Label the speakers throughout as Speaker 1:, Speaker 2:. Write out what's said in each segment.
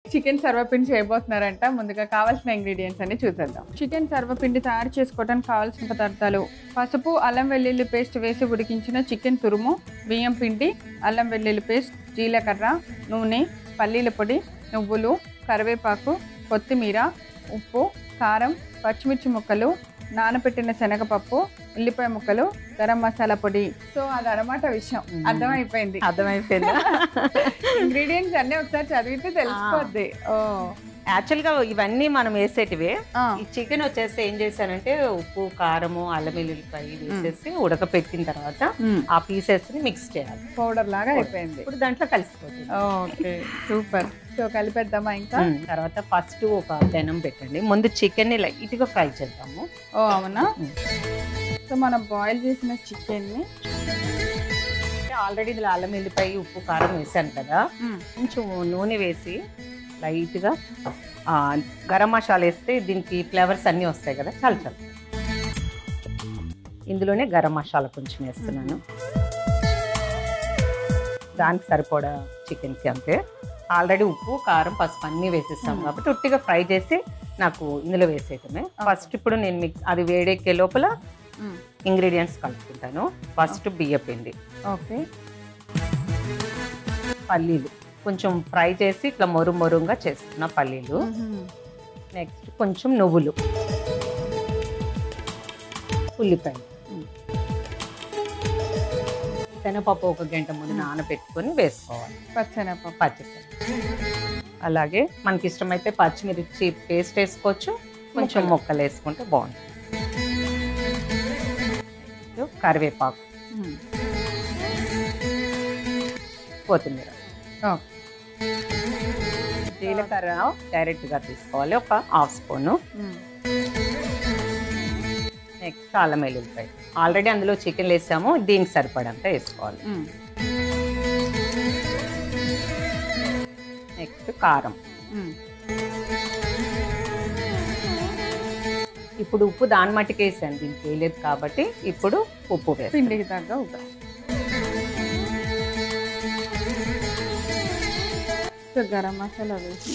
Speaker 1: Chicken సర్వపిండి చేయబోతున్నారంట ముందుగా కావాల్సిన ingredients అన్ని చూసేద్దాం చికెన్ సర్వపిండి తయారు చేసుకోవడానికి కావాల్సిన పదార్థాలు పసుపు అల్లం వెల్లుల్లి పేస్ట్ వేసి ఉడికించిన చికెన్ తురుము బియ్యం పిండి అల్లం వెల్లుల్లి పేస్ట్ జీలకర్ర నూనె పల్లీల పొడి నువ్వులు కరివేపాకు కొత్తిమీర ఉప్పు కారం పచ్చిమిర్చి ముక్కలు నానబెట్టిన శనగపప్పు ఉల్లిపాయ ముక్కలు గరం మసాలా పొడి సో అది అనమాట విషయం
Speaker 2: మ్మ్.
Speaker 1: అర్థమైపోయింది
Speaker 2: అర్థమైపోయిందా
Speaker 1: ఇంగ్రీడియంట్స్ అన్ని ఒకసారి చదివితే తెలిసిపోద్ది ఓ
Speaker 2: యాక్చువల్గా ఇవన్నీ మనం వేసేటివే
Speaker 1: ఆ,
Speaker 2: ఈ చికెన్ వచ్చేసి ఏం చేశానంటే ఉప్పు కారము అల్లం వెల్లుల్లిపాయ వేసేసి ఉడకపెట్టిన తర్వాత
Speaker 1: మ్మ్.
Speaker 2: ఆ పీసెస్ ని మిక్స్ చేయాలి
Speaker 1: పౌడర్ లాగా అయిపోయింది
Speaker 2: ఇప్పుడు దాంట్లో కలిసిపోతుంది
Speaker 1: ఓకే సూపర్ సో కలిపేద్దామా ఇంకా
Speaker 2: ఉమ్, తర్వాత ఫస్ట్ ఒక పెనం పెట్టండి ముందు చికెన్ ని లైట్ గా ఫ్రై చేద్దాము
Speaker 1: ఓ అవునా
Speaker 2: మ్మ్.
Speaker 1: సో మనం బాయిల్ చేసిన చికెన్ ని
Speaker 2: ఆల్రెడీ ఇందులో అల్లం వెల్లిపాయ ఉప్పు కారం వేసాను కదా కొంచెం నూనె వేసి లైట్గా ఆ, గరం మసాలా వేస్తే దీనికి ఫ్లేవర్స్ అన్నీ వస్తాయి కదా చాలు చాలు ఇందులోనే గరం మసాలా కొంచెం వేస్తున్నాను దానికి సరిపడా చికెన్కి అంతే ఆల్రెడీ ఉప్పు కారం పసుపు అన్నీ వేసేస్తాం
Speaker 1: మ్మ్.
Speaker 2: కాబట్టి ఉట్టిగా ఫ్రై చేసి నాకు ఇందులో వేసేయటమే ఫస్ట్ ఇప్పుడు నేను మిక్స్ అది వేడెక్కే లోపల ఇంగ్రీడియంట్స్ కలుపుకుంటాను ఫస్ట్ బియ్య పిండి
Speaker 1: ఓకే
Speaker 2: పల్లీలు కొంచెం ఫ్రై చేసి ఇట్లా మొరు మొరుగా చేస్తున్న పల్లీలు నెక్స్ట్ కొంచెం నువ్వులు ఉల్లిపాయలు శనగపప్పు ఒక గంట ముందు నానబెట్టుకొని వేసుకోవాలి
Speaker 1: పచ్చనపప్పు
Speaker 2: పచ్చిశనగ అలాగే మనకి ఇష్టమైతే పచ్చిమిర్చి పేస్ట్ వేసుకోవచ్చు కొంచెం
Speaker 1: ముక్కలు.
Speaker 2: ముక్కలు వేసుకుంటే బాగుంటుంది Next కరివేపాకు
Speaker 1: మ్మ్.
Speaker 2: కొత్తిమీర
Speaker 1: ఓకే
Speaker 2: జీలకర్ర డైరెక్ట్గా తీసుకోవాలి ఒక హాఫ్ స్పూను
Speaker 1: మ్మ్.
Speaker 2: నెక్స్ట్ అల్లం వెల్లుల్లిపాయ ఆల్రెడీ అందులో చికెన్ వేసాము దీనికి సరిపడంత వేసుకోవాలి
Speaker 1: మ్మ్.
Speaker 2: నెక్స్ట్ కారం
Speaker 1: మ్మ్.
Speaker 2: ఇప్పుడు ఉప్పు దాని మట్టుకు వేసాను దీనికి వేయలేదు కాబట్టి ఇప్పుడు ఉప్పు వేస్తాను
Speaker 1: పిండికి తగ్గ ఉప్పు సో గరం మసాలా వేసిన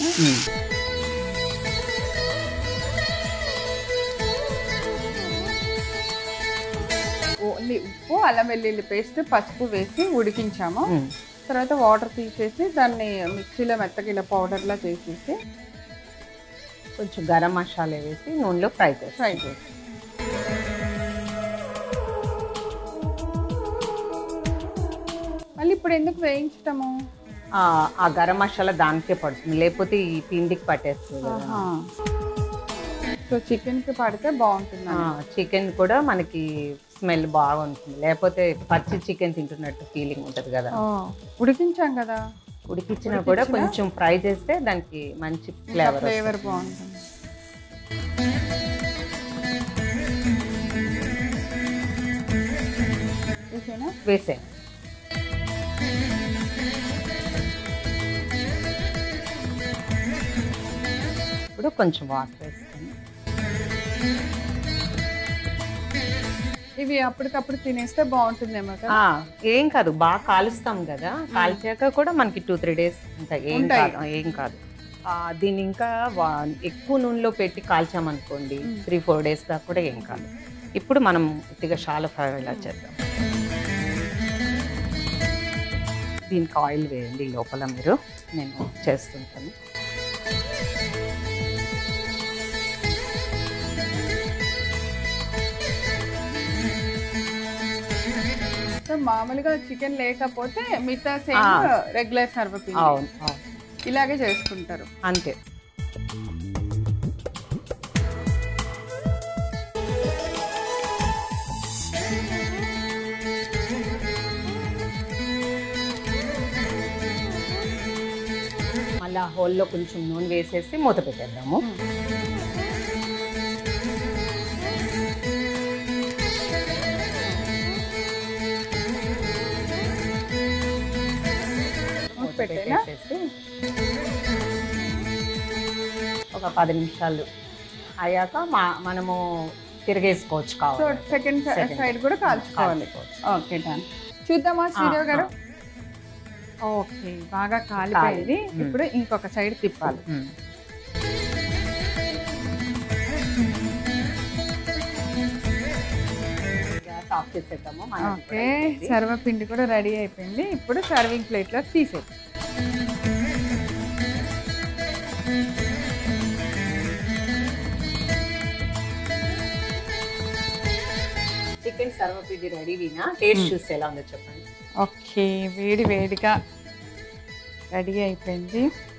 Speaker 1: ఓన్లీ ఉప్పు అల్లం వెల్లుల్లి పేస్ట్ పసుపు వేసి ఉడికించాము
Speaker 2: మ్మ్.
Speaker 1: తర్వాత వాటర్ తీసేసి దాన్ని మిక్సీలో మెత్తగా ఇలా పౌడర్లా చేసేసి
Speaker 2: కొంచెం గరం మసాలా వేసి నూనెలో ఫ్రై చేస్తాం
Speaker 1: ఫ్రై చేసి మళ్ళీ ఇప్పుడు ఎందుకు వేయించటము
Speaker 2: ఆ గరం మసాలా దానికే పడుతుంది లేకపోతే ఈ పిండికి పట్టేస్తుంది కదా
Speaker 1: సో చికెన్ కి పడితే బాగుంటుంది
Speaker 2: చికెన్ కూడా మనకి స్మెల్ బాగుంటుంది లేకపోతే పచ్చి చికెన్ తింటున్నట్టు ఫీలింగ్ ఉంటుంది కదా
Speaker 1: ఉడికించాం కదా
Speaker 2: ఉడికిచ్చినా కూడా
Speaker 1: ఉడికించినా?
Speaker 2: కొంచెం ఫ్రై చేస్తే దానికి మంచి ఫ్లేవర్
Speaker 1: ఫ్లేవర్ బాగుంటుంది ఓకేనా
Speaker 2: వేసే ఇప్పుడు కొంచెం వాటర్ వేస్తాను
Speaker 1: ఇవి అప్పటికప్పుడు తినేస్తే బాగుంటుందేమో కదా
Speaker 2: ఆ, ఏం కాదు బాగా కాలుస్తాం కదా కాల్చాక కూడా మనకి టూ త్రీ డేస్ ఉంటాయి ఏం
Speaker 1: ఉంటాయి.
Speaker 2: కాదు ఏం కాదు ఆ, దీన్ని ఇంకా వా- ఎక్కువ నూనెలో పెట్టి కాల్చామనుకోండి
Speaker 1: మ్.
Speaker 2: త్రీ ఫోర్ డేస్ దాకా కూడా ఏం కాదు ఇప్పుడు మనం ఉట్టిగా షాలో ఫ్రై ఇలా చేద్దాం దీనికి ఆయిల్ వేయండి లోపల మీరు నేను చేస్తుంటాను
Speaker 1: సో మామూలుగా చికెన్ లేకపోతే మిగతా సేమ్
Speaker 2: ఆ.
Speaker 1: రెగ్యులర్ సర్వ
Speaker 2: అవును అవును
Speaker 1: ఇలాగే చేసుకుంటారు
Speaker 2: అంతే మళ్ళీ ఆ హోల్లో కొంచెం నూనె వేసేసి మూత పెట్టేద్దాము మూత
Speaker 1: పెట్టేనా?
Speaker 2: పెట్టేసేసి ఒక పది నిమిషాలు అయ్యాక మా మనము తిరిగేసుకోవచ్చు
Speaker 1: సో
Speaker 2: కావాలి
Speaker 1: సెకండ్
Speaker 2: Second.
Speaker 1: సైడ్ కూడా కాల్చుకోవాలి
Speaker 2: కాల్చుకోవచ్చు.
Speaker 1: ఓకే డన్ చూద్దామా శ్రీదేవి గారు ఓకే బాగా కాలిపోయింది
Speaker 2: కాలి.
Speaker 1: ఇప్పుడు ఇంకొక సైడ్ తిప్పాలి
Speaker 2: ఉమ్. గ్యాస్ ఆఫ్ చేసేద్దాము మనది కూడా
Speaker 1: ఓకే
Speaker 2: అయిపోయింది.
Speaker 1: సర్వపిండి కూడా రెడీ అయిపోయింది ఇప్పుడు సర్వింగ్ ప్లేట్లో తీసేది
Speaker 2: చికెన్ సర్వపిండి రెడీ వినా టేస్ట్ చూసి ఎలా ఉందో చెప్పండి
Speaker 1: ఓకే వేడి వేడిగా రెడీ అయిపోయింది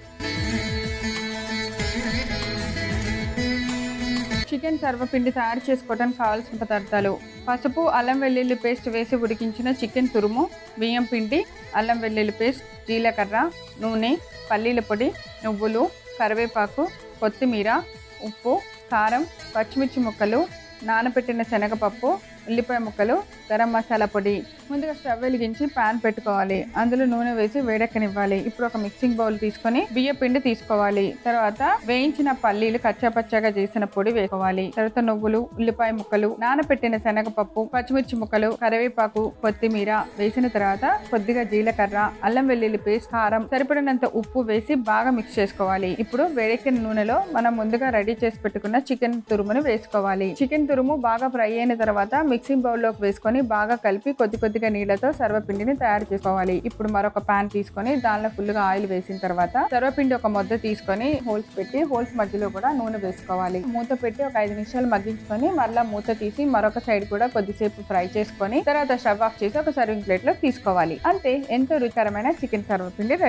Speaker 1: చికెన్ సర్వపిండి తయారు చేసుకోవడానికి కావాల్సిన పదార్థాలు పసుపు అల్లం వెల్లుల్లి పేస్ట్ వేసి ఉడికించిన చికెన్ తురుము బియ్యం పిండి అల్లం వెల్లుల్లి పేస్ట్ జీలకర్ర నూనె పల్లీల పొడి నువ్వులు కరివేపాకు కొత్తిమీర ఉప్పు కారం పచ్చిమిర్చి ముక్కలు నానబెట్టిన శనగపప్పు ఉల్లిపాయ ముక్కలు గరం మసాలా పొడి ముందుగా స్టవ్ వెలిగించి పాన్ పెట్టుకోవాలి అందులో నూనె వేసి వేడెక్కనివ్వాలి ఇప్పుడు ఒక మిక్సింగ్ బౌల్ తీసుకొని బియ్య పిండి తీసుకోవాలి తర్వాత వేయించిన పల్లీలు కచ్చాపచ్చాగా చేసిన పొడి వేసుకోవాలి తర్వాత నువ్వులు ఉల్లిపాయ ముక్కలు నానబెట్టిన శనగపప్పు పచ్చిమిర్చి ముక్కలు కరివేపాకు కొత్తిమీర వేసిన తర్వాత కొద్దిగా జీలకర్ర అల్లం వెల్లుల్లి పేస్ట్ కారం సరిపడినంత ఉప్పు వేసి బాగా మిక్స్ చేసుకోవాలి ఇప్పుడు వేడెక్కిన నూనెలో మనం ముందుగా రెడీ చేసి పెట్టుకున్న చికెన్ తురుమును వేసుకోవాలి చికెన్ తురుము బాగా ఫ్రై అయిన తర్వాత మిక్సింగ్ బౌల్ లోకి వేసుకొని బాగా కలిపి కొద్ది కొద్దిగా నీళ్లతో సర్వపిండిని తయారు చేసుకోవాలి ఇప్పుడు మరొక పాన్ తీసుకొని దానిలో ఫుల్ గా ఆయిల్ వేసిన తర్వాత సర్వపిండి ఒక ముద్ద తీసుకొని హోల్స్ పెట్టి హోల్స్ మధ్యలో కూడా నూనె వేసుకోవాలి మూత పెట్టి ఒక ఐదు నిమిషాలు మగ్గించుకొని మరలా మూత తీసి మరొక సైడ్ కూడా కొద్దిసేపు ఫ్రై చేసుకొని తర్వాత స్టవ్ ఆఫ్ చేసి ఒక సర్వింగ్ ప్లేట్ లో తీసుకోవాలి అంతే ఎంతో రుచికరమైన చికెన్ సర్వపిండి ready.